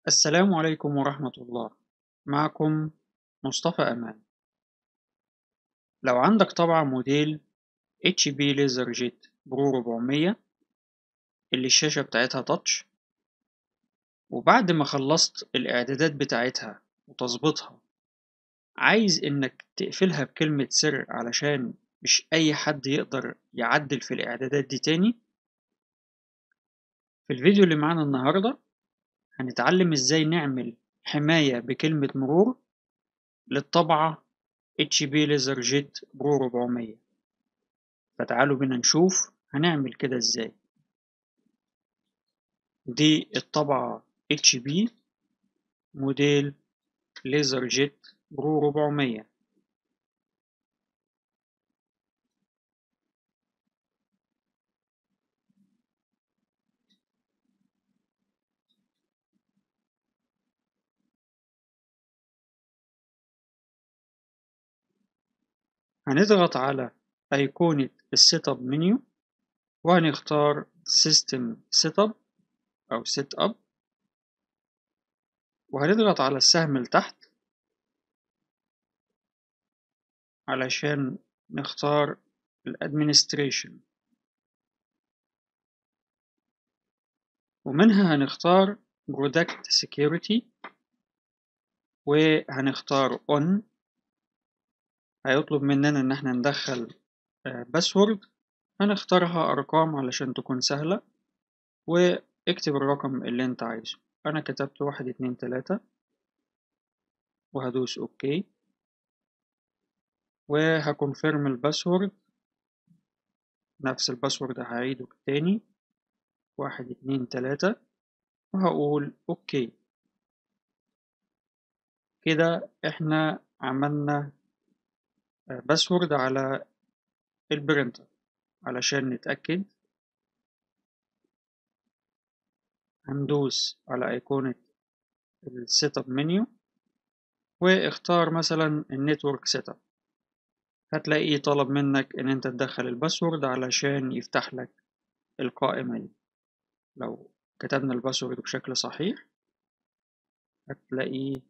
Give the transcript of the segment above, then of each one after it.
السلام عليكم ورحمة الله معكم مصطفى أمان لو عندك طبعة موديل HP LaserJet برو 400 اللي الشاشة بتاعتها تاتش وبعد ما خلصت الإعدادات بتاعتها وتظبيطها عايز إنك تقفلها بكلمة سر علشان مش أي حد يقدر يعدل في الإعدادات دي تاني في الفيديو اللي معانا النهاردة هنتعلم إزاي نعمل حماية بكلمة مرور للطبعة HP LaserJet برو 400 فتعالوا بينا نشوف هنعمل كده إزاي دي الطبعة HP موديل LaserJet برو 400 هنضغط على أيقونة السيت اب منيو وهنختار سيستم سيت اب أو سيت اب وهنضغط على السهم لتحت علشان نختار الادمنستريشن ومنها هنختار برودكت سيكيورتي وهنختار on هيطلب مننا ان احنا ندخل باسورد هنختارها ارقام علشان تكون سهلة واكتب الرقم اللي انت عايزه انا كتبت واحد اتنين تلاتة وهدوس اوكي وهكونفيرم الباسورد نفس الباسورد هعيده تاني واحد اتنين تلاتة وهقول اوكي كده احنا عملنا باسورد على البرينتر علشان نتأكد هندوس على أيقونة السيت اب منيو واختار مثلا النتورك سيت اب هتلاقيه طلب منك ان انت تدخل الباسورد علشان يفتح لك القائمة دي لو كتبنا الباسورد بشكل صحيح هتلاقيه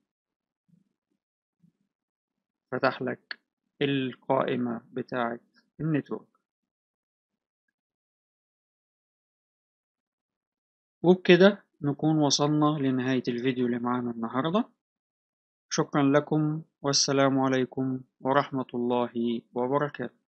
فتح لك القائمة بتاعة النتورك وبكده نكون وصلنا لنهاية الفيديو اللي معانا النهاردة شكرا لكم والسلام عليكم ورحمة الله وبركاته